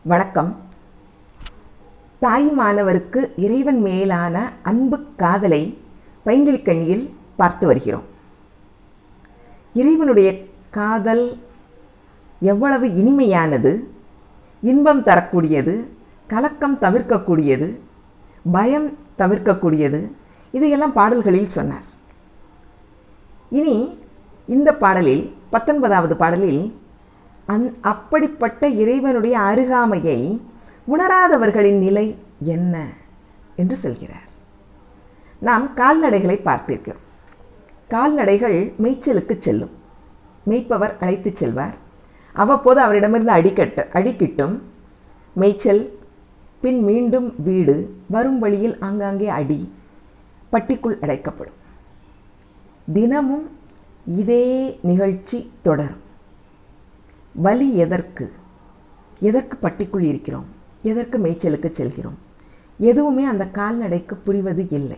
வணக்கம் தாயுமானவருக்கு இறைவன் மேலான அன்பு காதலை பைங்கிலிக்கண்ணியில் பார்த்து வருகிறோம் இறைவனுடைய காதல் எவ்வளவு இனிமையானது இன்பம் தரக்கூடியது கலக்கம் தவிர்க்கக்கூடியது பயம் தவிர்க்கக்கூடியது இதையெல்லாம் பாடல்களில் சொன்னார் இனி இந்த பாடலில் பத்தொன்பதாவது பாடலில் அந் அப்படிப்பட்ட இறைவனுடைய அருகாமையை உணராதவர்களின் நிலை என்ன என்று சொல்கிறார் நாம் கால்நடைகளை பார்த்திருக்கிறோம் கால்நடைகள் மேய்ச்சலுக்கு செல்லும் மேய்ப்பவர் அழைத்துச் செல்வார் அவ்வப்போது அவரிடமிருந்து அடிக்கட்டு அடிக்கிட்டும் மேய்ச்சல் பின் மீண்டும் வீடு வரும் வழியில் ஆங்காங்கே அடி பட்டிக்குள் அடைக்கப்படும் தினமும் இதே நிகழ்ச்சி தொடரும் வலி எதற்கு எதற்கு பட்டிக்குள் இருக்கிறோம் எதற்கு மேய்ச்சலுக்கு செல்கிறோம் எதுவுமே அந்த கால்நடைக்கு புரிவது இல்லை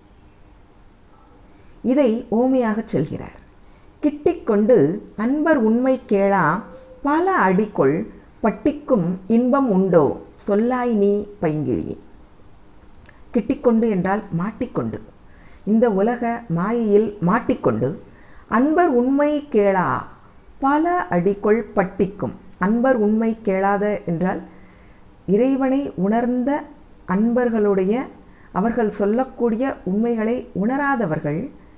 இதை ஓமையாக சொல்கிறார் கிட்டிக்கொண்டு அன்பர் உண்மை கேளா பல அடிக்குள் பட்டிக்கும் இன்பம் உண்டோ சொல்லாய் நீ பைங்கிழியே கிட்டிக்கொண்டு என்றால் மாட்டிக்கொண்டு இந்த உலக மாயையில் மாட்டிக்கொண்டு அன்பர் உண்மை கேளா பல அடிக்குள் பட்டிக்கும் அன்பர் உண்மை கேளாத என்றால் இறைவனை உணர்ந்த அன்பர்களுடைய அவர்கள் சொல்லக்கூடிய உண்மைகளை உணராதவர்கள்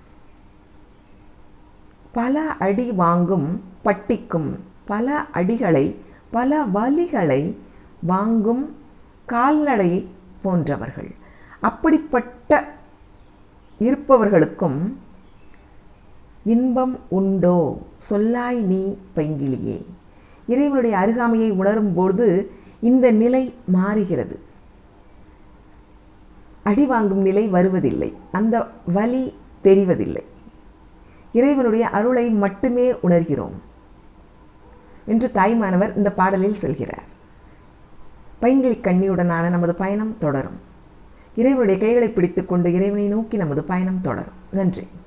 பல அடி வாங்கும் பட்டிக்கும் பல அடிகளை பல வலிகளை வாங்கும் கால்நடை போன்றவர்கள் அப்படிப்பட்ட இருப்பவர்களுக்கும் இன்பம் உண்டோ சொல்லாய் நீ பைங்கிலியே இறைவனுடைய அருகாமையை உணரும்போது இந்த நிலை மாறுகிறது அடி வாங்கும் நிலை வருவதில்லை அந்த வலி தெரிவதில்லை இறைவனுடைய அருளை மட்டுமே உணர்கிறோம் என்று தாய்மானவர் இந்த பாடலில் சொல்கிறார் பைங்கிலி கண்ணியுடனான நமது பயணம் தொடரும் இறைவனுடைய கைகளை பிடித்துக்கொண்டு இறைவனை நோக்கி நமது பயணம் தொடரும் நன்றி